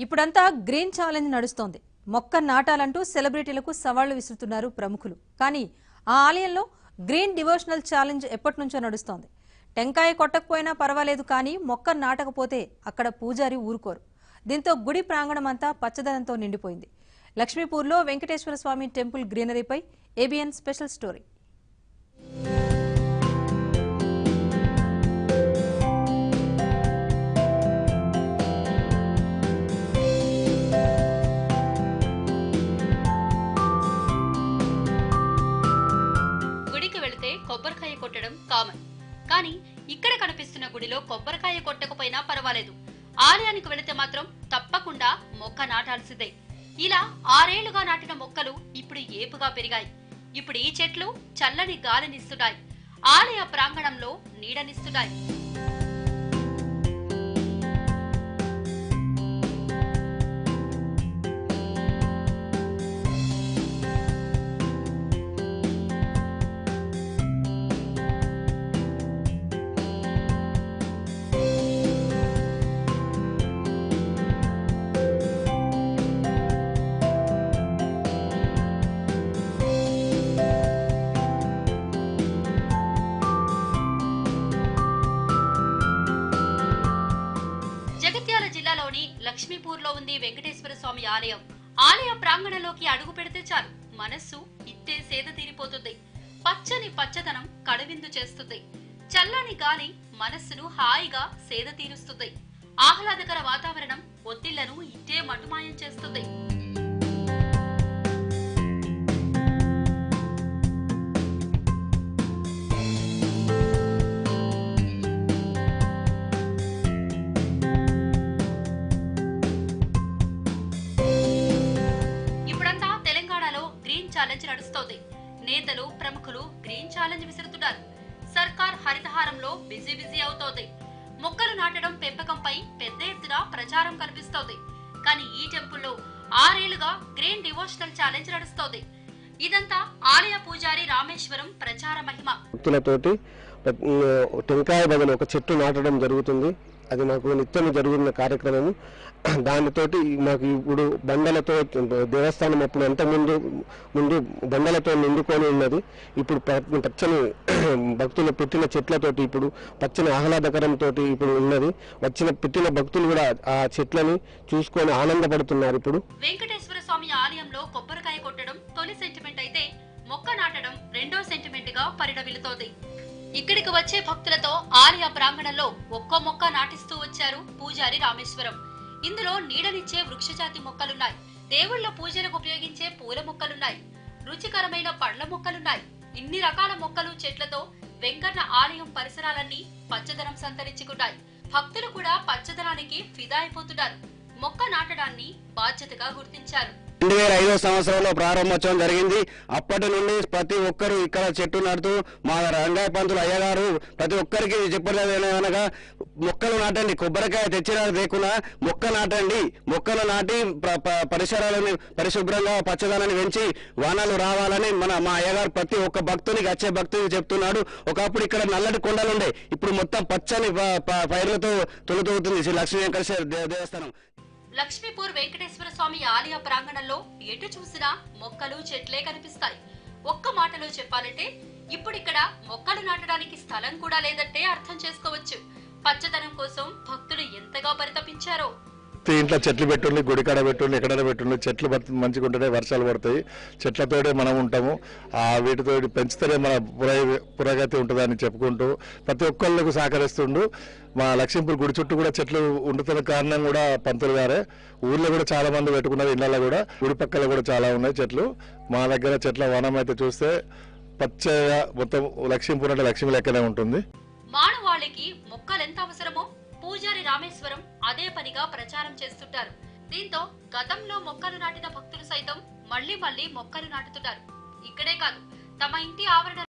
ఇప్పుడంతా green challenge నడుస్తోంది మొక్క నాటాలంటూ సెలబ్రిటీలకు సవాళ్లు విసురుతున్నారు ప్రముఖులు కానీ ఆ ఆలయంలో గ్రీన్ డివోషనల్ ఛాలెంజ్ ఎప్పటి నుంచో నడుస్తోంది టెంకాయ కొట్టకపోయినా పర్వాలేదు కానీ మొక్క నాటకపోతే అక్కడ పూజారి ఊరుకోరు దీంతో గుడి ప్రాంగణం అంతా పచ్చదనంతో నిండిపోయింది లక్ష్మీపూర్లో వెంకటేశ్వర స్వామి టెంపుల్ గ్రీనరీపై ఏబిఎన్ స్పెషల్ స్టోరీ గుడికి వెళితే కొబ్బరికాయ కొట్టడం కామన్ కానీ ఇక్కడ కనిపిస్తున్న గుడిలో కొబ్బరికాయ కొట్టకపోయినా పర్వాలేదు ఆలయానికి వెళితే మాత్రం తప్పకుండా మొక్క నాటాల్సిందే ఇలా ఆరేళ్లుగా నాటిన మొక్కలు ఇప్పుడు ఏపుగా పెరిగాయి ఇప్పుడు ఈ చెట్లు చల్లని గాలినిస్తున్నాయి ఆలయ ప్రాంగణంలో నీడనిస్తున్నాయి జగిత్యాల జిల్లాలోని లక్ష్మీపూర్లో ఉంది వెంకటేశ్వర స్వామి ఆలయం ఆలయ ప్రాంగణంలోకి అడుగు పెడితే చాలు మనస్సు ఇట్టే సేద తీరిపోతుంది పచ్చని పచ్చదనం కడవిందు చేస్తుంది చల్లని గాలి మనస్సును హాయిగా సేద తీరుస్తుంది ఆహ్లాదకర వాతావరణం ఒత్తిళ్లను ఇట్టే మటుమాయం చేస్తుంది ఇప్పుడంతా తెలంగాణలో గ్రీన్ ఛాలెంజ్ నడుస్తోంది నేతలు ప్రముఖులు గ్రీన్ ఛాలెంజ్ విసురుతున్నారు సర్కార్ హరితహారంలో బిజీ బిజీ అవుతోంది మొక్కలు నాటడం పెంపకంపై పెద్ద ఎత్తున ప్రచారం కనిపిస్తోంది కానీ ఈ టెంపుల్లో ఆరేళ్లుగా గ్రీన్ డివోషనల్ ఛాలెంజ్ నడుస్తోంది ఇదంతా ఆలయ పూజారి రామేశ్వరం ప్రచార మహిమ భక్తులతోటి ప్రతి- టెంకాయ బదులు ఒక చెట్టు నాటడం జరుగుతుంది అది మాకు నిత్యం జరుగుతున్న కార్యక్రమము దానితోటి మాకు ఇప్పుడు బండలతో దేవస్థానం అప్పుడు అంత ముందు ముందు బండలతో నిండుకొని ఉన్నది ఇప్పుడు ప- పచ్చని భక్తులు పెట్టిన చెట్లతోటి ఇప్పుడు పచ్చని ఆహ్లాదకరంతో ఇప్పుడు ఉన్నది వచ్చిన పెట్టిన భక్తులు కూడా ఆ చెట్లని చూసుకొని ఆనందపడుతున్నారు ఇప్పుడు వెంకటేశ్వర స్వామి ఆలయంలో కొబ్బరికాయ కొట్టడం తొలి సెంటిమెంట్ అయితే మొక్క నాటడం రెండో సెంటిమెంట్ గా పరిణమిలుతోంది ఇక్కడికి వచ్చే భక్తులతో ఆలయ ప్రాంగణంలో ఒక్కో మొక్క నాటిస్తూ వచ్చారు పూజారి రామేశ్వరం ఇందులో నీడనిచ్చే వృక్షజాతి మొక్కలున్నాయి దేవుళ్ళ పూజలకు ఉపయోగించే పూల మొక్కలున్నాయి రుచికరమైన పండ్ల మొక్కలున్నాయి ఇన్ని రకాల మొక్కలు చెట్లతో వెంకన్న ఆలయం పరిసరాలన్నీ పచ్చదనం సంతరించుకున్నాయి భక్తులు కూడా పచ్చదనానికి ఫిదా అయిపోతున్నారు మొక్క నాటడాన్ని బాధ్యతగా గుర్తించారు రెండు వేల ఐదో సంవత్సరంలో ప్రారంభోత్సవం జరిగింది అప్పటి నుండి ప్రతి ఒక్కరు ఇక్కడ చెట్టు నాటుతూ మా రంగాయ పంతులు అయ్యగారు ప్రతి ఒక్కరికి చెప్పలేదు అనగా మొక్కలు నాటండి కొబ్బరికాయ తెచ్చినా లేకున్నా మొక్క నాటండి మొక్కలు నాటి ప్ర- ప- పరిసరాలను పరిశుభ్రంగా పచ్చదనాన్ని పెంచి వానలు రావాలని మన మా అయ్యగారు ప్రతి ఒక్క భక్తునికి వచ్చే భక్తునికి చెప్తున్నాడు ఒకప్పుడు ఇక్కడ నల్లటి కొండలుండే ఇప్పుడు మొత్తం పచ్చని ప- ప- పైర్లతో తొలుతూగుతుంది శ్రీ లక్ష్మీ వెంకటేశ్వర దే- దేవస్థానం లక్ష్మీపూర్ వెంకటేశ్వర స్వామి ఆలయ ప్రాంగణంలో ఎటు చూసినా మొక్కలు చెట్లే కనిపిస్తాయి ఒక్క మాటలో చెప్పాలంటే ఇప్పుడిక్కడ మొక్కలు నాటడానికి స్థలం కూడా లేదంటే అర్థం చేసుకోవచ్చు పచ్చదనం కోసం భక్తులు ఎంతగా పరితపించారో ప్రతి ఇంట్లో చెట్లు పెట్టుండి గుడికాడ పెట్టుండి ఎక్కడైనా పెట్టుండి చెట్లు బతి- మంచిగా ఉంటేనే వర్షాలు పడతాయి చెట్లతోటే మనం ఉంటాము ఆ వీటితో పెంచితేనే మన పుర పురోగతి ఉంటుందని చెప్పుకుంటూ ప్రతి ఒక్కళ్ళకు సహకరిస్తుండు మా లక్ష్మీపూర్ గుడి చుట్టూ కూడా చెట్లు ఉండుతున్న కారణం కూడా పంతులు గారే ఊర్లో కూడా చాలా మంది పెట్టుకున్నారు ఇళ్ళలో కూడా గుడి పక్కల కూడా చాలా ఉన్నాయి చెట్లు మా దగ్గర చెట్ల వనం అయితే చూస్తే పచ్చగా మొత్తం లక్ష్మీపూర్ అంటే లక్ష్మీ లెక్కనే ఉంటుంది మానవాళికి మొక్కలెంత అవసరమో పూజారి రామేశ్వరం అదే పనిగా ప్రచారం చేస్తుంటారు దీంతో గతంలో మొక్కలు నాటిన భక్తులు సైతం మళ్లీ మళ్లీ మొక్కలు నాటుతున్నారు ఇక్కడే కాదు తమ ఇంటి ఆవరణ